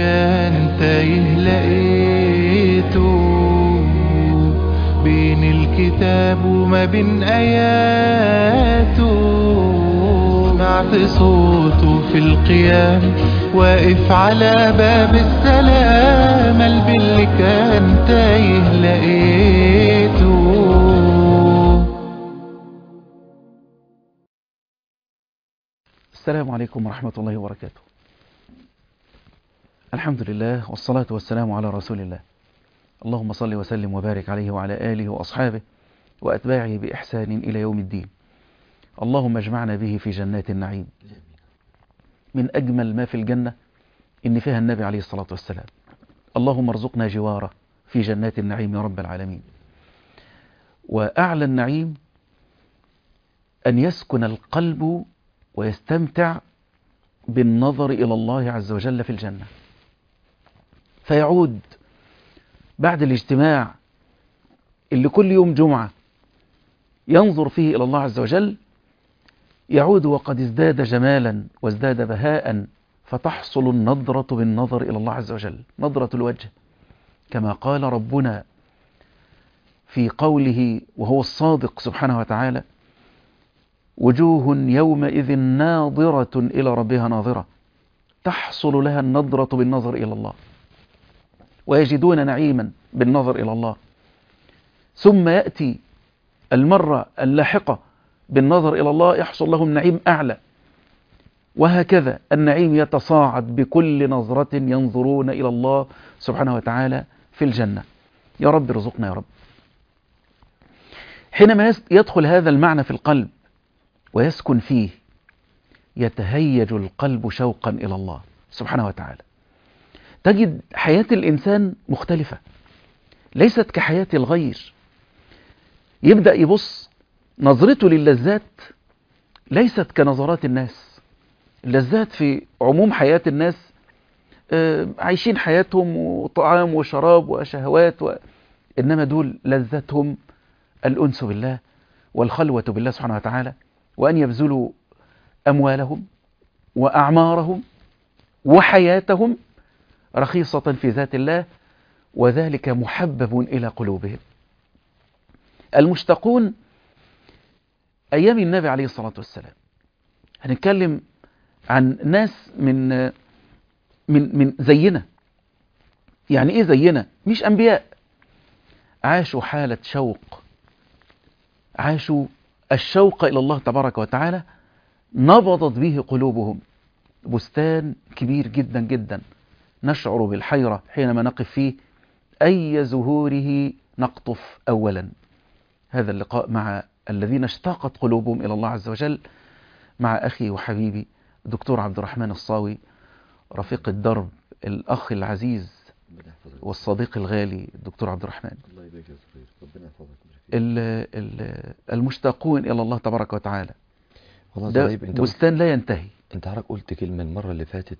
كان تايه لقيته بين الكتاب وما بين آياته سمعت صوته في القيام واقف على باب السلام قلبي اللي كان تايه لقيته السلام عليكم ورحمة الله وبركاته الحمد لله والصلاة والسلام على رسول الله اللهم صل وسلم وبارك عليه وعلى آله وأصحابه وأتباعه بإحسان إلى يوم الدين اللهم اجمعنا به في جنات النعيم من أجمل ما في الجنة إن فيها النبي عليه الصلاة والسلام اللهم ارزقنا جواره في جنات النعيم يا رب العالمين وأعلى النعيم أن يسكن القلب ويستمتع بالنظر إلى الله عز وجل في الجنة فيعود بعد الاجتماع اللي كل يوم جمعة ينظر فيه إلى الله عز وجل يعود وقد ازداد جمالا وازداد بهاء فتحصل النظرة بالنظر إلى الله عز وجل نظرة الوجه كما قال ربنا في قوله وهو الصادق سبحانه وتعالى وجوه يومئذ ناظرة إلى ربها ناظرة تحصل لها النظرة بالنظر إلى الله ويجدون نعيما بالنظر إلى الله ثم يأتي المرة اللاحقة بالنظر إلى الله يحصل لهم نعيم أعلى وهكذا النعيم يتصاعد بكل نظرة ينظرون إلى الله سبحانه وتعالى في الجنة يا رب ارزقنا يا رب حينما يدخل هذا المعنى في القلب ويسكن فيه يتهيج القلب شوقا إلى الله سبحانه وتعالى تجد حياة الإنسان مختلفة ليست كحياة الغير يبدأ يبص نظرته للذات ليست كنظرات الناس اللذات في عموم حياة الناس عايشين حياتهم وطعام وشراب وشهوات و... إنما دول لذتهم الأنس بالله والخلوة بالله سبحانه وتعالى وأن يبذلوا أموالهم وأعمارهم وحياتهم رخيصة في ذات الله وذلك محبب إلى قلوبهم المشتقون أيام النبي عليه الصلاة والسلام هنتكلم عن ناس من من من زينا يعني ايه زينا مش انبياء عاشوا حالة شوق عاشوا الشوق الى الله تبارك وتعالى نبضت به قلوبهم بستان كبير جدا جدا نشعر بالحيرة حينما نقف فيه أي زهوره نقطف أولا هذا اللقاء مع الذين اشتاقت قلوبهم إلى الله عز وجل مع أخي وحبيبي دكتور عبد الرحمن الصاوي رفيق الدرب الأخ العزيز والصديق الغالي الدكتور عبد الرحمن الله يبارك يا صغير ربنا يحفظك المشتاقون إلى الله تبارك وتعالى والله ده طيب انت بستان لا ينتهي انت عارف قلت كلمة المرة اللي فاتت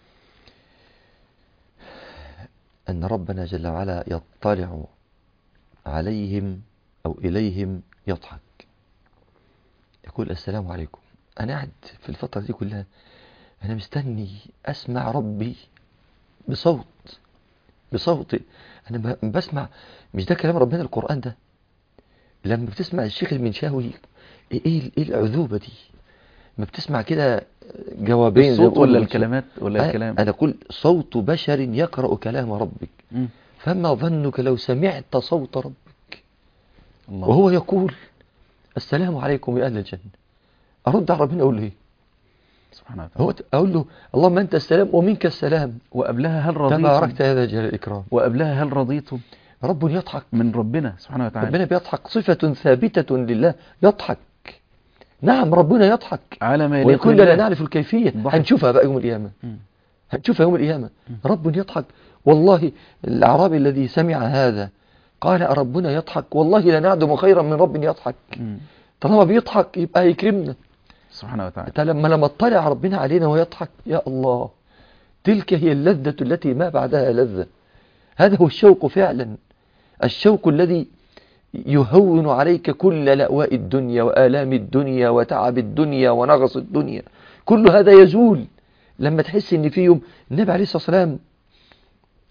أن ربنا جل وعلا يطلع عليهم أو إليهم يضحك يقول السلام عليكم أنا قاعد في الفترة دي كلها أنا مستني أسمع ربي بصوت بصوت أنا ب- بسمع مش ده كلام ربنا القرآن ده لما بتسمع الشيخ المنشاوي إيه إيه العذوبة دي ما بتسمع كده جوابين زي ما الصوت بيقولوا ولا من- الكلمات ولا آه، الكلام أنا أقول صوت بشر يقرأ كلام ربك مم. فما ظنك لو سمعت صوت ربك الله وهو يقول السلام عليكم يا أهل الجنة أرد على ربنا أقول له إيه سبحانه وتعالى هو أقول له اللهم أنت السلام ومنك السلام وقبلها هل تباركت رضيتم هذا جل الإكرام وقبلها هل رضيتم رب يضحك من ربنا سبحانه وتعالى ربنا بيضحك صفة ثابتة لله يضحك نعم ربنا يضحك على ما يليق وكلنا بالله. نعرف الكيفية ضحك. هنشوفها بقى يوم القيامة مم. هنشوفها يوم القيامة رب يضحك والله الأعرابي الذي سمع هذا قال ربنا يضحك والله لا نعدم خيرا من رب يضحك مم. طالما بيضحك يبقى يكرمنا سبحانه وتعالى انت لما لما اطلع ربنا علينا ويضحك يا الله تلك هي اللذة التي ما بعدها لذة هذا هو الشوق فعلا الشوق الذي يهون عليك كل لأواء الدنيا وآلام الدنيا وتعب الدنيا ونغص الدنيا كل هذا يزول لما تحس ان في يوم النبي عليه الصلاة والسلام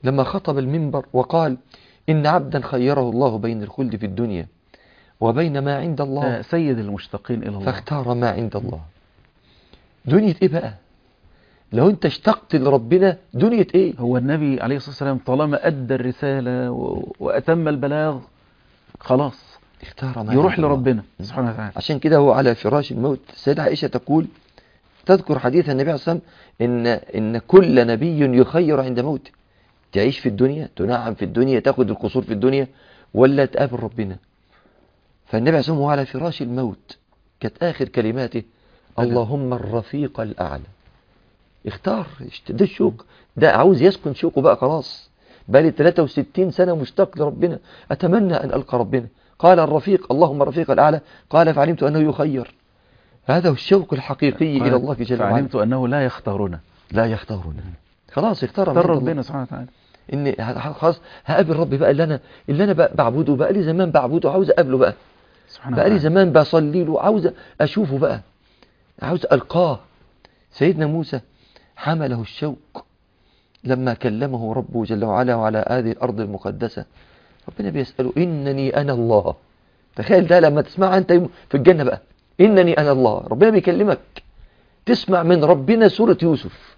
لما خطب المنبر وقال إن عبدا خيره الله بين الخلد في الدنيا وبين ما عند الله آه، سيد المشتاقين إلى الله فاختار ما عند الله دنيا ايه بقى لو انت اشتقت لربنا دنيا ايه هو النبي عليه الصلاة والسلام طالما أدى الرسالة و... وأتم البلاغ خلاص اختار ما يروح عند الله. لربنا سبحانه وتعالى عشان كده هو على فراش الموت السيدة عائشة تقول تذكر حديث النبي عليه الصلاة والسلام إن, إن كل نبي يخير عند موته تعيش في الدنيا تنعم في الدنيا تاخد القصور في الدنيا ولا تقابل ربنا فالنبي عليه الصلاة والسلام وهو على فراش الموت كانت آخر كلماته اللهم الرفيق الأعلى اختار ده الشوق ده عاوز يسكن شوقه بقى خلاص بقى لي 63 سنة مشتاق لربنا أتمنى أن ألقى ربنا قال الرفيق اللهم الرفيق الأعلى قال فعلمت أنه يخير هذا هو الشوق الحقيقي إلى الله جل وعلا فعلمت أنه لا يختارنا لا يختارنا خلاص اختار اختار من الله. ربنا سبحانه وتعالى ان ه- خلاص هقابل ربي بقى اللي انا اللي انا بقى بعبده بقى لي زمان بعبده عاوز اقابله بقى سبحانه بقى لي وتعالى زمان بصلي له عاوز اشوفه بقى عاوز القاه سيدنا موسى حمله الشوق لما كلمه ربه جل وعلا وعلى هذه الارض المقدسه ربنا بيساله انني انا الله تخيل ده لما تسمعها انت يوم في الجنه بقى انني انا الله ربنا بيكلمك تسمع من ربنا سوره يوسف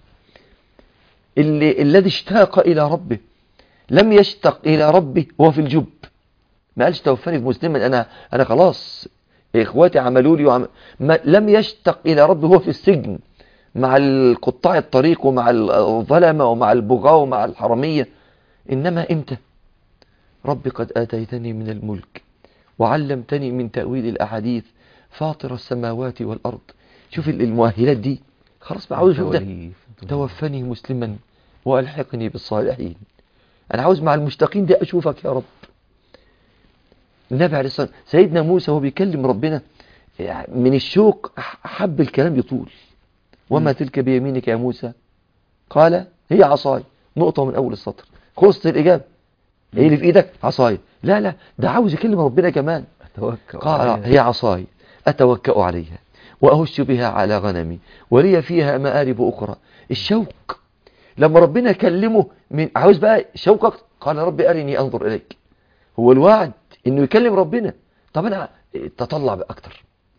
اللي الذي اشتاق الى ربه لم يشتق الى ربه وهو في الجب ما قالش توفاني في مسلما انا انا خلاص اخواتي عملوا لي وعم... ما لم يشتق الى ربه وهو في السجن مع القطاع الطريق ومع الظلمه ومع البغاة ومع الحراميه انما امتى رب قد اتيتني من الملك وعلمتني من تاويل الاحاديث فاطر السماوات والارض شوف المؤهلات دي خلاص بقى عاوز اشوف ده ولي. توفني مسلما والحقني بالصالحين انا عاوز مع المشتاقين دي اشوفك يا رب النبي عليه الصلاه والسلام سيدنا موسى وهو بيكلم ربنا من الشوق حب الكلام يطول وما تلك بيمينك يا موسى قال هي عصاي نقطه من اول السطر خلصت الاجابه ايه اللي في ايدك عصاي لا لا ده عاوز يكلم ربنا كمان توكل قال عليه. هي عصاي أتوكأ عليها وأهش بها على غنمي ولي فيها مآرب أخرى الشوق لما ربنا كلمه من عاوز بقى شوقك قال ربي أرني أنظر إليك هو الوعد إنه يكلم ربنا طب أنا تطلع بأكتر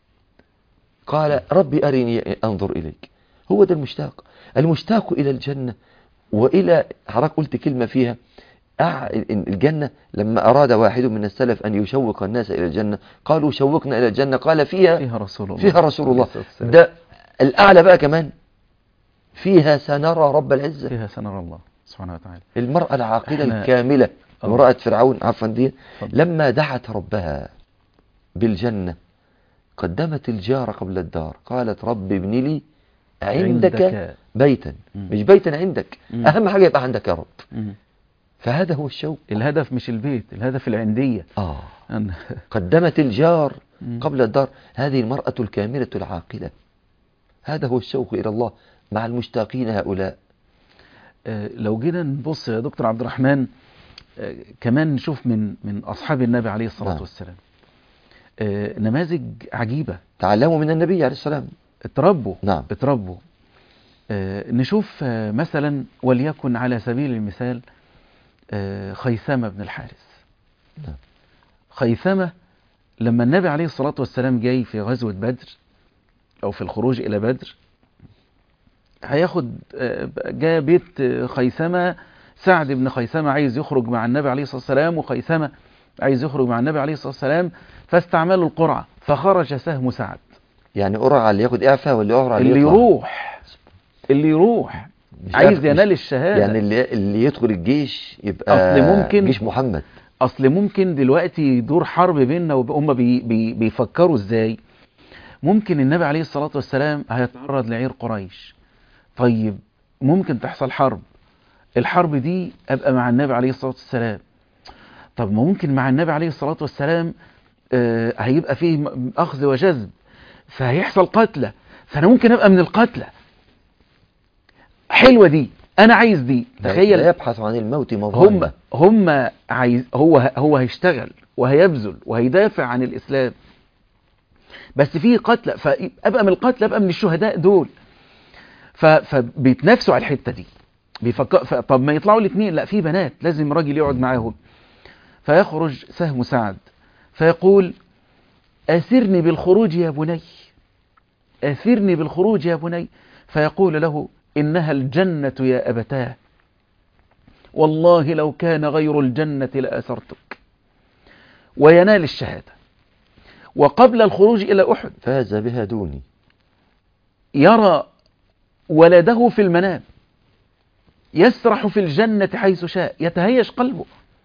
قال ربي أرني أنظر إليك هو ده المشتاق المشتاق إلى الجنة وإلى حضرتك قلت كلمة فيها أع- الجنة لما أراد واحد من السلف أن يشوق الناس إلى الجنة قالوا شوقنا إلى الجنة قال فيها فيها رسول الله فيها رسول الله عليه الصلاة والسلام. ده الأعلى بقى كمان فيها سنرى رب العزة فيها سنرى الله سبحانه وتعالى المرأة العاقلة إحنا- الكاملة آه. امرأة فرعون عفوا دي اتفضل. لما دعت ربها بالجنة قدمت الجار قبل الدار قالت رب ابن لي عندك, عندك. بيتا مم. مش بيتا عندك مم. أهم حاجة يبقى عندك يا رب مم. فهذا هو الشوق الهدف مش البيت الهدف العندية آه أن- قدمت الجار مم. قبل الدار هذه المرأة الكاملة العاقلة هذا هو الشوق إلى الله مع المشتاقين هؤلاء آه، لو جينا نبص يا دكتور عبد الرحمن آه، كمان نشوف من من أصحاب النبي عليه الصلاة نعم. والسلام آه، نماذج عجيبة تعلموا من النبي عليه السلام اتربوا نعم. اتربوا آه، نشوف آه، مثلا وليكن على سبيل المثال آه، خيثمة بن الحارث نعم. خيثمة لما النبي عليه الصلاة والسلام جاي في غزوة بدر أو في الخروج إلى بدر هياخد آه، جاء بيت آه، خيثمة سعد بن خيثمة عايز يخرج مع النبي عليه الصلاة والسلام وخيثمة عايز يخرج مع النبي عليه الصلاة والسلام فاستعملوا القرعة فخرج سهم سعد يعني قرعة اللي ياخد إعفاء واللي يقرع اللي يطلع. يروح اللي يروح مش عايز عارف- ينال مش- الشهادة يعني اللي, اللي يدخل الجيش يبقى أصل ممكن- جيش محمد اصل ممكن دلوقتي يدور حرب بيننا وهم بي بي بيفكروا ازاي ممكن النبي عليه الصلاة والسلام هيتعرض لعير قريش طيب ممكن تحصل حرب الحرب دي ابقى مع النبي عليه الصلاة والسلام طب ما ممكن مع النبي عليه الصلاة والسلام آه هيبقى فيه م- اخذ وجذب فهيحصل قتلى فانا ممكن ابقى من القتلى حلوة دي انا عايز دي تخيل لا يبحث عن الموت مظالم هم هم عايز هو هو هيشتغل وهيبذل وهيدافع عن الاسلام بس في قتلى فابقى من القتلى ابقى من الشهداء دول ف- فبيتنافسوا على الحته دي بيفكر ف- طب ما يطلعوا الاثنين لا في بنات لازم راجل يقعد معاهم فيخرج سهم سعد فيقول أسرني بالخروج يا بني أسرني بالخروج يا بني فيقول له إنها الجنة يا أبتاه والله لو كان غير الجنة لأسرتك وينال الشهادة وقبل الخروج إلى أحد فاز بها دوني يرى ولده في المنام يسرح في الجنة حيث شاء يتهيش قلبه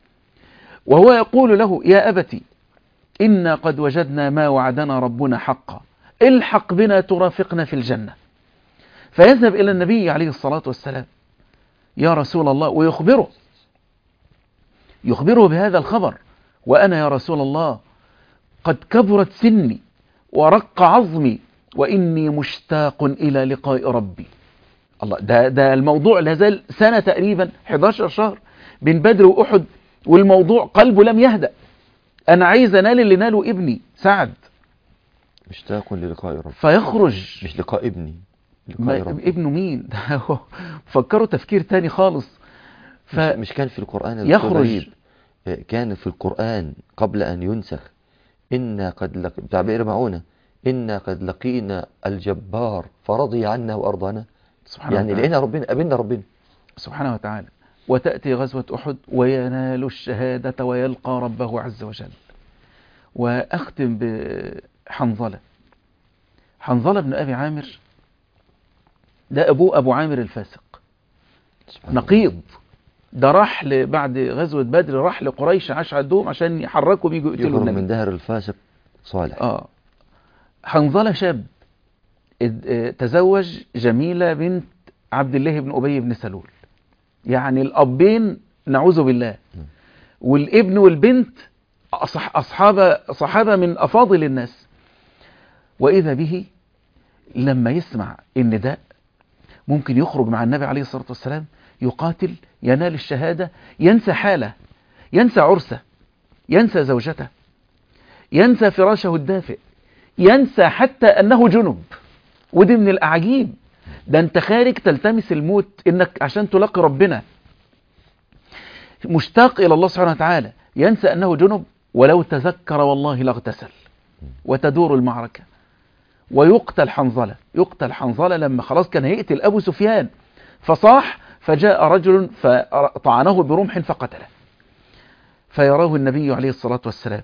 وهو يقول له يا أبتي إنا قد وجدنا ما وعدنا ربنا حقا الحق بنا ترافقنا في الجنة فيذهب إلى النبي عليه الصلاة والسلام يا رسول الله ويخبره يخبره بهذا الخبر وأنا يا رسول الله قد كبرت سني ورق عظمي وإني مشتاق إلى لقاء ربي الله ده, ده الموضوع لازال سنة تقريبا 11 شهر بين بدر وأحد والموضوع قلبه لم يهدأ أنا عايز أنال اللي ناله ابني سعد مشتاق للقاء رب فيخرج مش لقاء ابني ما لقاء رب ابنه مين ده هو فكروا تفكير تاني خالص ف... مش, مش كان في القرآن يا دكتور يخرج. غريب؟ آه، كان في القرآن قبل أن ينسخ إنا قد لق... بتاع بئر معونة إنا قد لقينا الجبار فرضي عنا وأرضانا سبحانه يعني وتعالى. لقينا ربنا قابلنا ربنا سبحانه وتعالى وتأتي غزوة أحد وينال الشهادة ويلقى ربه عز وجل وأختم بحنظلة حنظلة بن أبي عامر ده أبوه أبو عامر الفاسق سبحان الله. نقيض ده راح ل- بعد غزوة بدر راح لقريش عاش عندهم عشان يحركوا بيجوا يقتلوا يخرج النبي من دهر الفاسق صالح اه حنظلة شاب اد- اه تزوج جميلة بنت عبد الله بن أبي بن سلول يعني الأبين نعوذ بالله والابن والبنت أصح أصحاب صحابة من أفاضل الناس وإذا به لما يسمع إن ده ممكن يخرج مع النبي عليه الصلاة والسلام يقاتل ينال الشهادة ينسى حاله ينسى عرسه ينسى زوجته ينسى فراشه الدافئ ينسى حتى أنه جنب ودي من الأعاجيب ده أنت خارج تلتمس الموت إنك عشان تلاقي ربنا مشتاق إلى الله سبحانه وتعالى ينسى أنه جنب ولو تذكر والله لاغتسل وتدور المعركة ويقتل حنظلة يقتل حنظلة لما خلاص كان هيقتل أبو سفيان فصاح فجاء رجل فطعنه برمح فقتله فيراه النبي عليه الصلاة والسلام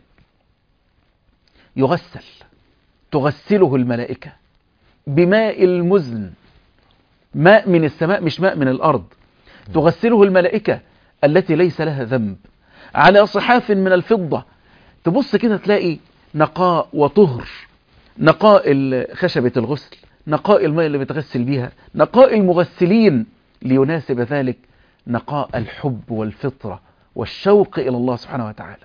يغسل تغسله الملائكة بماء المزن ماء من السماء مش ماء من الأرض تغسله الملائكة التي ليس لها ذنب على صحاف من الفضة تبص كده تلاقي نقاء وطهر نقاء ال- خشبة الغسل نقاء الماء اللي بتغسل بيها نقاء المغسلين ليناسب ذلك نقاء الحب والفطرة والشوق إلى الله سبحانه وتعالى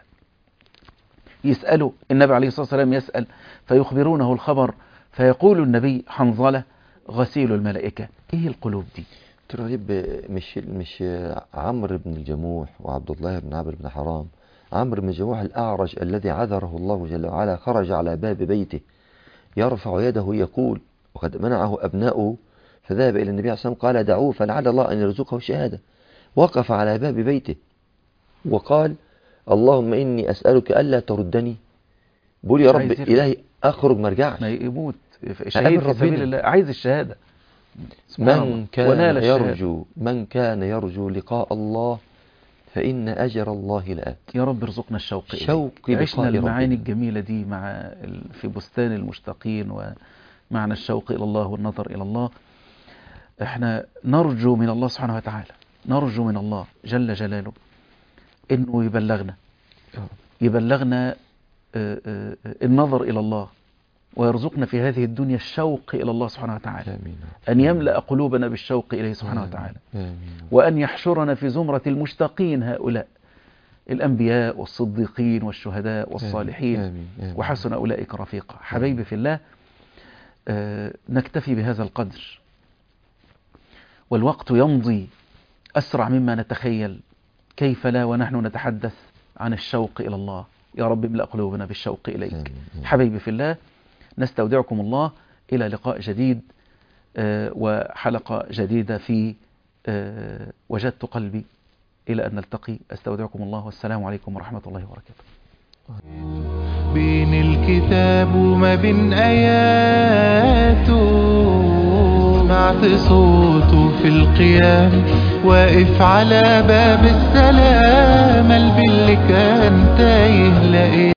يسألوا النبي عليه الصلاة والسلام يسأل فيخبرونه الخبر فيقول النبي حنظلة غسيل الملائكة ايه القلوب دي دكتور غريب مش مش عمرو بن الجموح وعبد الله بن عمرو بن حرام عمرو بن الجموح الأعرج الذي عذره الله جل وعلا خرج على باب بيته يرفع يده يقول وقد منعه أبناؤه فذهب إلى النبي عليه الصلاة والسلام قال دعوه فلعل الله أن يرزقه الشهادة وقف على باب بيته وقال اللهم إني أسألك ألا تردني بقول يا رب عايز يرجع. إلهي أخرج ما ارجعش ما يموت أقابل شهيد في سبيل ربنا. الله عايز الشهادة سبحان من الله. كان ونال الشهادة. يرجو من كان يرجو لقاء الله فإن أجر الله لآت يا رب ارزقنا الشوق إليك. شوق عشنا لقاء المعاني ربنا. الجميلة دي مع ال- في بستان المشتاقين ومعنى الشوق إلى الله والنظر إلى الله احنا نرجو من الله سبحانه وتعالى نرجو من الله جل جلاله انه يبلغنا يا رب. يبلغنا آه، آه، آه، النظر إلى الله ويرزقنا في هذه الدنيا الشوق إلى الله سبحانه وتعالى آمين أن يملأ قلوبنا بالشوق إليه سبحانه آمين. وتعالى آمين وأن يحشرنا في زمرة المشتاقين هؤلاء الأنبياء والصديقين والشهداء والصالحين آمين. آمين. وحسن أولئك رفيقا حبيبي في الله آه، نكتفي بهذا القدر والوقت يمضي أسرع مما نتخيل كيف لا ونحن نتحدث عن الشوق إلى الله يا رب املأ قلوبنا بالشوق إليك آمين. آمين. حبيبي في الله نستودعكم الله إلى لقاء جديد آه، وحلقة جديدة في آه، وجدت قلبي إلى أن نلتقي أستودعكم الله والسلام عليكم ورحمة الله وبركاته بين الكتاب وما بين آياته سمعت صوته في القيام واقف على باب السلام قلبي اللي كان تايه لقيت